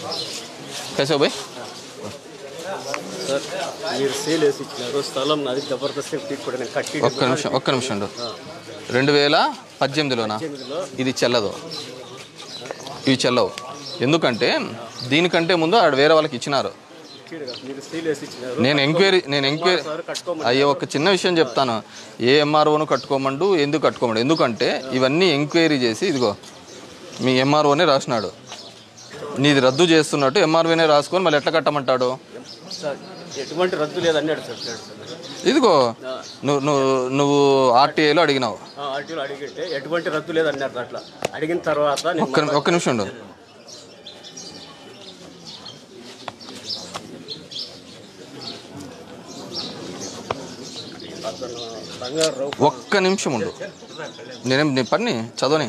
कैसे हो भाई సార్ మీరు సేల్ వేసి ఇచ్చినారు స్థలం నాది జబర్దస్త్ పీక్ కూడా నేను కట్టి ఒక్క నిమిషం ఒక్క నిమిషం ఉండు. రెండు వేల పద్దెనిమిదిలోనా ఇది చెల్లదు ఇవి చెల్లవు ఎందుకంటే దీనికంటే ముందు ఆడ వేరే వాళ్ళకి ఇచ్చినారు ఇచ్చాడు కదా, మీరు సేల్ వేసి ఇచ్చినారు నేను ఎంక్వైరీ నేను ఎంక్వైరీ సార్ కట్టుకోమని అయ్యో ఒక చిన్న విషయం చెప్తాను ఏ ఎంఆర్ఓను కట్టుకోమండు ఎందుకు కట్టుకోమండు ఎందుకంటే ఇవన్నీ ఎంక్వైరీ చేసి ఇదిగో మీ ఎంఆర్ఓనే రాసినాడు నీది రద్దు చేస్తున్నట్టు ఎంఆర్ఓనే రాసుకొని మళ్ళీ ఎట్లా కట్టమంటాడు సార్ ఎటువంటి రద్దు లేదు అన్నాడు సార్ సార్ ఇదిగో నువ్వు నువ్వు నువ్వు ఆర్టీఐలో అడిగినావు ఆర్టీఓ అడిగితే ఎటువంటి రద్దు లేదు అన్నారు అట్లా అడిగిన తర్వాత నేను ఒక్క ఒక్క నిమిషం ఉండు అతను బంగారు రావు ఒక్క నిమిషం ఉండు నేనేం నీ పని చదవని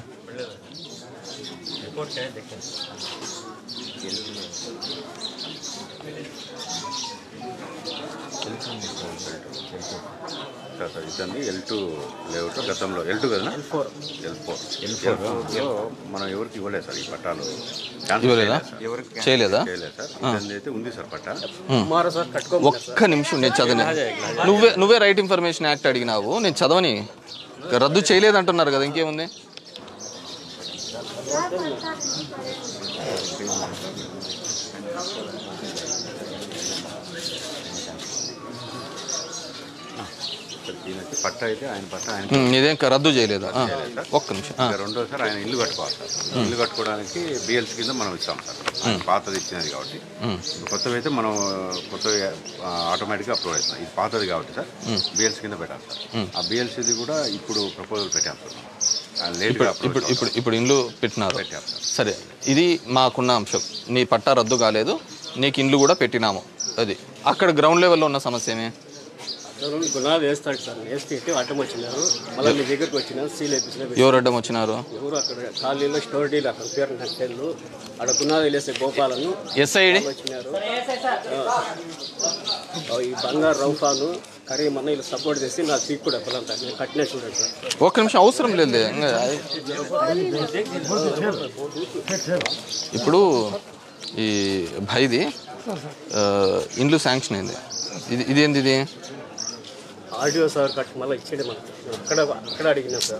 సార్ సార్ ఇదండి ఎల్ టూ లేఅవుట్ గతంలో ఎల్ టూ కదా ఫోర్ ఎల్ ఫోర్ ఎల్ ఫోర్లో మనం ఎవరికి ఇవ్వలేదు సార్ ఈ పట్టాలు ఛాన్స్ ఇవ్వలేదా? ఎవరికి చేయలేదా చేయలేదు సార్ ఇదండి అయితే ఉంది సార్ పట్టా కుమార సార్ కట్టుకోమని ఒక్క నిమిషం నేను చదవని నువ్వే నువ్వే రైట్ ఇన్ఫర్మేషన్ యాక్ట్ అడిగినావు నేను చదవని రద్దు చేయలేదంటున్నారు కదా ఇంకేముంది సార్ దీనికి పట్టా అయితే ఆయన పట్టా ఆయన ఉమ్, ఇదేం క- రద్దు చేయలేదా ఆ, ఒక్క నిమిషం ఆ, ఇంకా రెండోసారి ఆయన ఇల్లు కట్టుకోవాలి సార్ ఇల్లు కట్టుకోవడానికి బిఎల్స్ కింద మనం ఇస్తాం సార్ ఆయన పాతది ఇచ్చినది కాబట్టి ఇప్పుడు కొత్తవి అయితే మనం కొత్తవి ఆటోమేటిక్గా అప్రూవ్ అవుతుంది ఇది పాతది కాబట్టి సార్ బిఎల్స్ కింద పెట్టాలి సార్ ఆ బిఎల్సీది కూడా ఇప్పుడు ప్రపోజల్ పెట్టాం సార్ ఆయన లేట్గా అప్రూవ్ ఇప్పుడు ఇప్పుడు ఇప్పుడు ఇండ్లు పెట్టినారు పెట్టాం సార్ సరే ఇది మాకున్న అంశం నీ పట్టా రద్దు కాలేదు నీకు ఇండ్లు కూడా పెట్టినాము అది అక్కడ గ్రౌండ్ లెవెల్లో ఉన్న సమస్య ఏమి అతను గుణాలు వేస్తాడు సార్ వేస్తే ఇట్టి అడ్డం వచ్చినారు మళ్ళీ మీ దగ్గరికి వచ్చిన సీల్ వేపించిన ఎవరు అడ్డం వచ్చినారు ఎవరు అక్కడ ఖాళీలో స్టోర్ డీల్ అక్కడ పేరు నాకు తెలియదు అక్కడ గుణాలు వేసే గోపాలను ఎస్ఐడి వచ్చినారు ఆ, ఈ బంగారు రౌఫాను కరీమన్న వీళ్ళు సపోర్ట్ చేసి నాకు పీక్ కూడా పొలంతా నేను కట్టిన చూడండి సార్ ఒక్క నిమిషం అవసరం లేదు ఇంకా అది- ఇప్పుడు ఈ భైది ఆ, ఇండ్లు శాంక్షన్ అయింది ఇది ఇదేంది ఇది ఆడియో సార్ కట్టి మళ్ళీ ఇచ్చేది మనకి అక్కడ అక్కడ అడిగినా సార్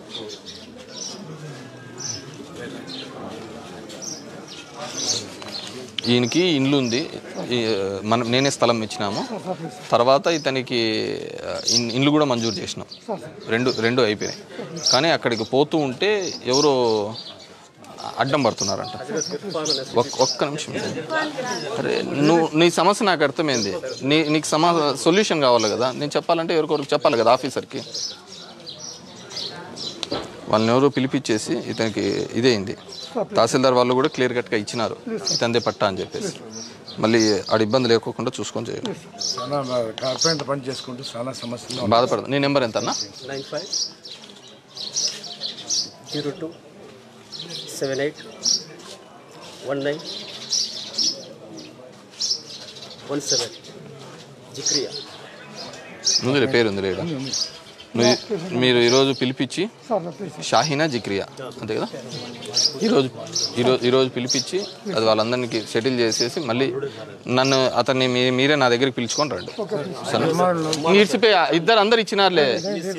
ఈయనకి ఇండ్లు ఉంది ఈ, మనం నేనే స్థలం ఇచ్చినాము తర్వాత ఇతనికి ఆ, ఇన్- ఇండ్లు కూడా మంజూరు చేసినాం రెండు రెండు అయిపోయినాయి కానీ అక్కడికి పోతూ ఉంటే ఎవరో అడ్డం పడుతున్నారంట ఒక్క ఒక్క నిమిషం అరే నువ్వు నీ సమస్య నాకు అర్థమైంది నీ నీకు సమా సొల్యూషన్ కావాలి కదా నేను చెప్పాలంటే ఎవరికొరకు చెప్పాలి కదా ఆఫీసర్కి వాళ్ళని ఎవరో పిలిపించేసి ఇతనికి ఇదేంది తహసీల్దార్ వాళ్ళు కూడా క్లియర్ కట్గా ఇచ్చినారు ఇతందే పట్టా అని చెప్పేసి మళ్ళీ ఆడ ఇబ్బంది లేకోకుండా చూసుకొని చేయాలి చాలా కార్పొరేట్ పని చేసుకుంటూ చాలా సమస్యలు బాధపడదు నీ నెంబర్ ఎంత అన్నా nine five zero two seven eight one nine one seven Zikriya ముందు పేరు ఉంది లేడా మీ- మీరు ఈరోజు పిలిపించి షాహీనా జిక్రియా అంతే కదా ఈరోజు ఈరోజు ఈరోజు పిలిపించి అది వాళ్ళందరినీ సెటిల్ చేసేసి మళ్ళీ నన్ను అతన్ని మీ- మీరే నా దగ్గరికి పిలుచుకొని రండి సరేనా ఇచ్చిపోయి ఇద్దరు అందరు ఇచ్చినారులే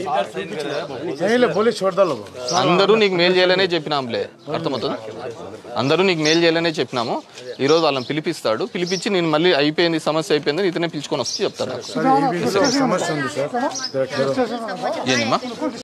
పోలీస్ చూడదాలు అందరూ నీకు మేలు చేయాలనే చెప్పినాంలే అర్థమవుతుంది అందరూ నీకు మేలు చేయాలనే చెప్పినాము ఈ రోజు వాళ్ళని పిలిపిస్తాడు పిలిపించి నేను మళ్ళీ అయిపోయింది సమస్య అయిపోయింది ఇతనే పిలుచుకొని వస్తే చెప్తాను సమస్య ఉంది సార్ ఏందమ్మా